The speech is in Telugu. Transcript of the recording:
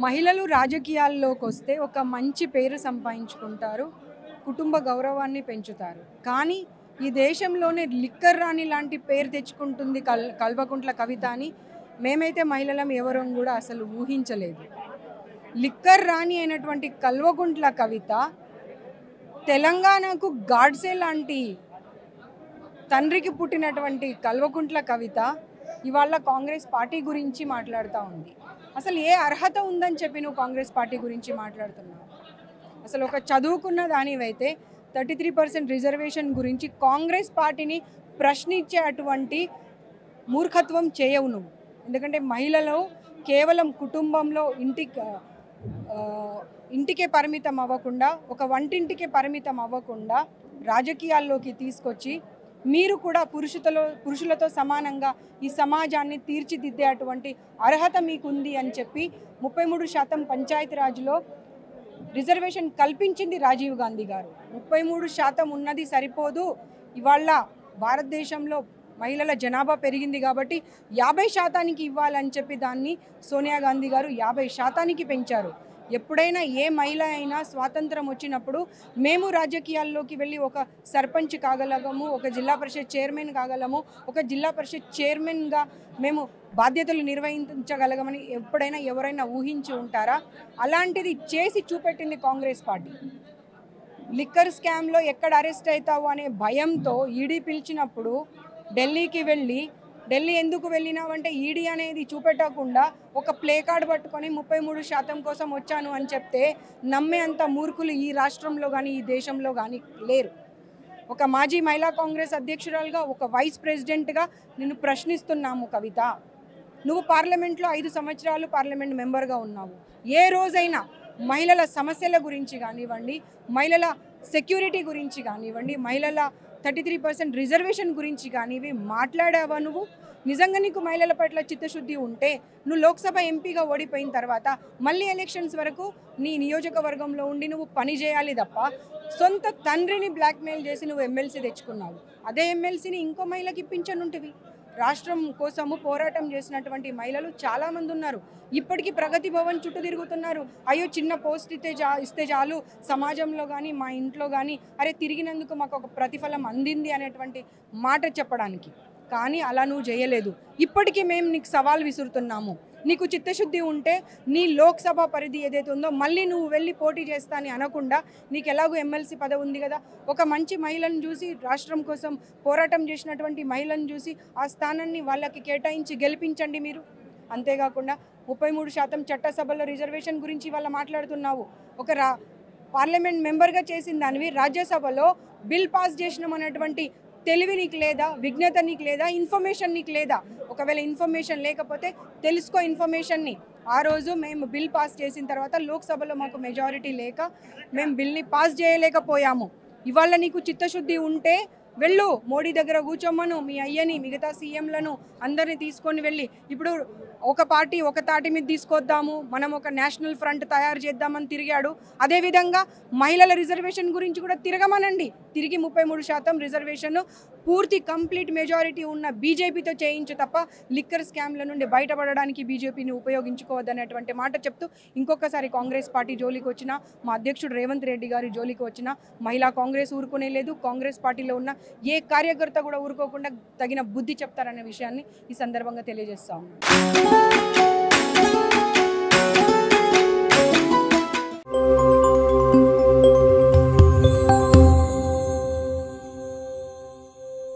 మహిళలు రాజకీయాల్లోకి వస్తే ఒక మంచి పేరు సంపాదించుకుంటారు కుటుంబ గౌరవాన్ని పెంచుతారు కానీ ఈ దేశంలోనే లిక్కర్ రాణి లాంటి పేరు తెచ్చుకుంటుంది కల్ కల్వకుంట్ల కవిత అని మేమైతే మహిళలం ఎవరం కూడా అసలు ఊహించలేదు లిక్కర్ రాణి అయినటువంటి కల్వకుంట్ల కవిత తెలంగాణకు గాడ్సే లాంటి తండ్రికి పుట్టినటువంటి కల్వకుంట్ల కవిత ఇవాళ కాంగ్రెస్ పార్టీ గురించి మాట్లాడుతూ ఉంది అసలు ఏ అర్హత ఉందని చెప్పి నువ్వు కాంగ్రెస్ పార్టీ గురించి మాట్లాడుతున్నావు అసలు ఒక చదువుకున్న దానివైతే థర్టీ త్రీ పర్సెంట్ రిజర్వేషన్ గురించి కాంగ్రెస్ పార్టీని ప్రశ్నించే అటువంటి మూర్ఖత్వం చేయవు నువ్వు ఎందుకంటే మహిళలు కేవలం కుటుంబంలో ఇంటికి ఆ, ఇంటికే పరిమితం అవ్వకుండా ఒక వంటింటికే పరిమితం అవ్వకుండా రాజకీయాల్లోకి తీసుకొచ్చి మీరు కూడా పురుషులతో పురుషులతో సమానంగా ఈ సమాజాన్ని తీర్చిదిద్దే అటువంటి అర్హత మీకుంది అని చెప్పి ముప్పై మూడు శాతం పంచాయతీరాజ్లో రిజర్వేషన్ కల్పించింది రాజీవ్ గాంధీ గారు ముప్పై మూడు శాతం ఉన్నది సరిపోదు ఇవాళ భారతదేశంలో మహిళల జనాభా పెరిగింది కాబట్టి యాభై శాతానికి ఇవ్వాలని చెప్పి దాన్ని సోనియా గాంధీ గారు యాభై శాతానికి పెంచారు ఎప్పుడైనా ఏ మహిళ అయినా స్వాతంత్రం వచ్చినప్పుడు మేము రాజకీయాల్లోకి వెళ్ళి ఒక సర్పంచ్ కాగలము ఒక జిల్లా పరిషత్ చైర్మన్ కాగలము ఒక జిల్లా పరిషత్ చైర్మన్గా మేము బాధ్యతలు నిర్వహించగలగమని ఎప్పుడైనా ఎవరైనా ఊహించి ఉంటారా అలాంటిది చేసి చూపెట్టింది కాంగ్రెస్ పార్టీ లిక్కర్ స్కామ్లో ఎక్కడ అరెస్ట్ అవుతావు అనే భయంతో ఈడీ పిలిచినప్పుడు ఢిల్లీకి వెళ్ళి ఢిల్లీ ఎందుకు వెళ్ళినావంటే ఈడీ అనేది చూపెట్టకుండా ఒక ప్లే కార్డ్ పట్టుకొని ముప్పై మూడు శాతం కోసం వచ్చాను అని చెప్తే నమ్మే అంత మూర్ఖులు ఈ రాష్ట్రంలో కానీ ఈ దేశంలో కానీ లేరు ఒక మాజీ మహిళా కాంగ్రెస్ అధ్యక్షురాలుగా ఒక వైస్ ప్రెసిడెంట్గా నిన్ను ప్రశ్నిస్తున్నాము కవిత నువ్వు పార్లమెంట్లో ఐదు సంవత్సరాలు పార్లమెంట్ మెంబర్గా ఉన్నావు ఏ రోజైనా మహిళల సమస్యల గురించి కానివ్వండి మహిళల సెక్యూరిటీ గురించి కానివ్వండి మహిళల థర్టీ త్రీ పర్సెంట్ రిజర్వేషన్ గురించి కానివి మాట్లాడావా నువ్వు నిజంగా నీకు మహిళల పట్ల చిత్తశుద్ధి ఉంటే నువ్వు లోక్సభ ఎంపీగా ఓడిపోయిన తర్వాత మళ్ళీ ఎలక్షన్స్ వరకు నీ నియోజకవర్గంలో ఉండి నువ్వు పని చేయాలి తప్ప సొంత తండ్రిని బ్లాక్మెయిల్ చేసి నువ్వు ఎమ్మెల్సీ తెచ్చుకున్నావు అదే ఎమ్మెల్సీని ఇంకో మహిళకి ఇప్పించనుంటివి రాష్ట్రం కోసము పోరాటం చేసినటువంటి మహిళలు చాలామంది ఉన్నారు ఇప్పటికీ ప్రగతి భవన్ చుట్టూ తిరుగుతున్నారు అయ్యో చిన్న పోస్ట్ ఇస్తే చా ఇస్తే చాలు సమాజంలో కానీ మా ఇంట్లో కానీ అరే తిరిగినందుకు మాకు ఒక ప్రతిఫలం అందింది అనేటువంటి మాట చెప్పడానికి కానీ అలా నువ్వు చేయలేదు ఇప్పటికీ మేము నీకు సవాల్ విసురుతున్నాము నీకు చిత్తశుద్ధి ఉంటే నీ లోక్సభ పరిధి ఏదైతే ఉందో మళ్ళీ నువ్వు వెళ్ళి పోటీ చేస్తా అని అనకుండా నీకు ఎలాగో ఎమ్మెల్సీ పదవి ఉంది కదా ఒక మంచి మహిళను చూసి రాష్ట్రం కోసం పోరాటం చేసినటువంటి మహిళను చూసి ఆ స్థానాన్ని వాళ్ళకి కేటాయించి గెలిపించండి మీరు అంతేకాకుండా ముప్పై మూడు శాతం చట్టసభలో రిజర్వేషన్ గురించి వాళ్ళ మాట్లాడుతున్నావు ఒక రా పార్లమెంట్ మెంబర్గా చేసిన దానివి రాజ్యసభలో బిల్ పాస్ చేసినాం అనేటువంటి తెలివి నీకు లేదా విజ్ఞత నీకు లేదా ఇన్ఫర్మేషన్ నీకు లేదా ఒకవేళ ఇన్ఫర్మేషన్ లేకపోతే తెలుసుకో ఇన్ఫర్మేషన్ని ఆ రోజు మేము బిల్ పాస్ చేసిన తర్వాత లోక్సభలో మాకు మెజారిటీ లేక మేము బిల్ని పాస్ చేయలేకపోయాము ఇవాళ నీకు చిత్తశుద్ధి ఉంటే వెళ్ళు మోడీ దగ్గర కూర్చోమ్మను మీ అయ్యని మిగతా సీఎంలను అందరిని తీసుకొని వెళ్ళి ఇప్పుడు ఒక పార్టీ ఒక తాటి మీద తీసుకొద్దాము మనం ఒక నేషనల్ ఫ్రంట్ తయారు చేద్దామని తిరిగాడు అదేవిధంగా మహిళల రిజర్వేషన్ గురించి కూడా తిరగమనండి తిరిగి ముప్పై మూడు శాతం రిజర్వేషన్ పూర్తి కంప్లీట్ మెజారిటీ ఉన్న బీజేపీతో చేయించు తప్ప లిక్కర్ స్కామ్ల నుండి బయటపడడానికి బీజేపీని ఉపయోగించుకోవద్దనేటువంటి మాట చెప్తూ ఇంకొకసారి కాంగ్రెస్ పార్టీ జోలికి వచ్చిన మా అధ్యక్షుడు రేవంత్ రెడ్డి గారి జోలికి వచ్చిన మహిళా కాంగ్రెస్ ఊరుకునే లేదు కాంగ్రెస్ పార్టీలో ఉన్న ఏ కార్యకర్త కూడా ఊరుకోకుండా తగిన బుద్ధి చెప్తారనే విషయాన్ని ఈ సందర్భంగా తెలియజేస్తా ఉన్నాను